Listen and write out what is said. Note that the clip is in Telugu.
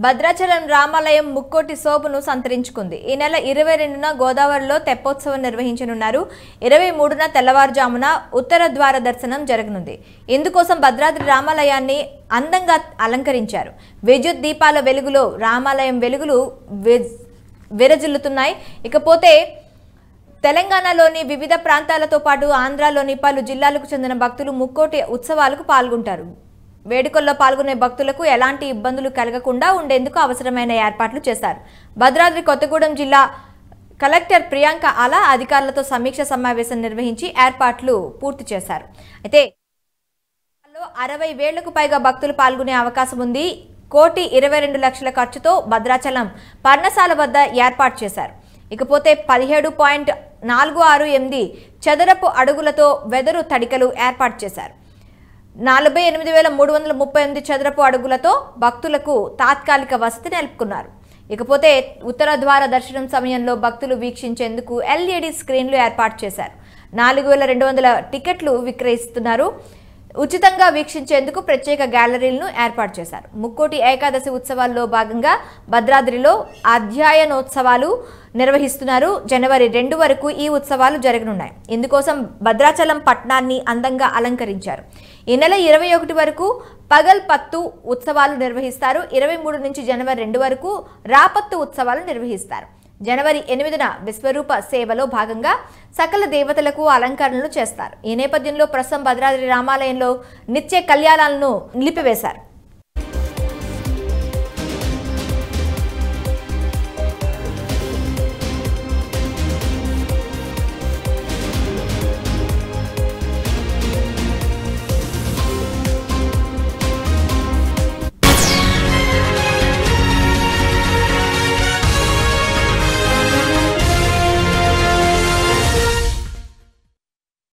భద్రాచలం రామాలయం ముక్కోటి శోభను సంతరించుకుంది ఈ నెల ఇరవై రెండున గోదావరిలో తెప్పోత్సవం నిర్వహించనున్నారు ఇరవై మూడున తెల్లవారుజామున ఉత్తర ద్వార దర్శనం జరగనుంది ఇందుకోసం భద్రాద్రి రామాలయాన్ని అందంగా అలంకరించారు విద్యుత్ దీపాల వెలుగులో రామాలయం వెలుగులు విజ్- విరజిల్లుతున్నాయి ఇకపోతే తెలంగాణలోని వివిధ ప్రాంతాలతో పాటు ఆంధ్రాలోని పలు జిల్లాలకు చెందిన భక్తులు ముక్కోటి ఉత్సవాలకు పాల్గొంటారు వేడుకల్లో పాల్గొనే భక్తులకు ఎలాంటి ఇబ్బందులు కలగకుండా ఉండేందుకు అవసరమైన ఏర్పాట్లు చేశారు భద్రాద్రి కొత్తగూడెం జిల్లా కలెక్టర్ ప్రియాంక అలా అధికారులతో సమీక్ష సమావేశం నిర్వహించి ఏర్పాట్లు పూర్తి చేశారు అయితే లో అరవై వేలకు పైగా భక్తులు పాల్గొనే అవకాశం ఉంది కోటి ఇరవై రెండు లక్షల ఖర్చుతో భద్రాచలం పర్ణశాల వద్ద ఏర్పాటు చేశారు ఇకపోతే పదిహేడు పాయింట్ నాలుగు ఆరు ఎనిమిది చదరపు అడుగులతో వెదరు తడికలు ఏర్పాటు చేశారు నలభై ఎనిమిది వేల మూడు వందల ముప్పై ఎనిమిది చదరపు అడుగులతో భక్తులకు తాత్కాలిక వసతి నెలుపుకున్నారు ఇకపోతే ఉత్తర ద్వార దర్శనం సమయంలో భక్తులు వీక్షించేందుకు ఎల్ఈడి స్క్రీన్లు ఏర్పాటు చేశారు నాలుగు వేల రెండు వందల టికెట్లు విక్రయిస్తున్నారు ఉచితంగా వీక్షించేందుకు ప్రత్యేక గ్యాలరీలను ఏర్పాటు చేశారు ముక్కోటి ఏకాదశి ఉత్సవాల్లో భాగంగా భద్రాద్రిలో అధ్యయనోత్సవాలు నిర్వహిస్తున్నారు జనవరి రెండు వరకు ఈ ఉత్సవాలు జరగనున్నాయి ఇందుకోసం భద్రాచలం పట్టణాన్ని అందంగా అలంకరించారు ఈ నెల ఇరవై ఒకటి వరకు పగల్ పత్తు ఉత్సవాలు నిర్వహిస్తారు ఇరవై మూడు నుంచి జనవరి రెండు వరకు రాపత్తు ఉత్సవాలు నిర్వహిస్తారు జనవరి ఎనిమిదిన విశ్వరూప సేవలో భాగంగా సకల దేవతలకు అలంకరణలు చేస్తారు ఈ నేపథ్యంలో ప్రస్తుతం భద్రాద్రి రామాలయంలో నిత్య కళ్యాణాలను నిలిపివేశారు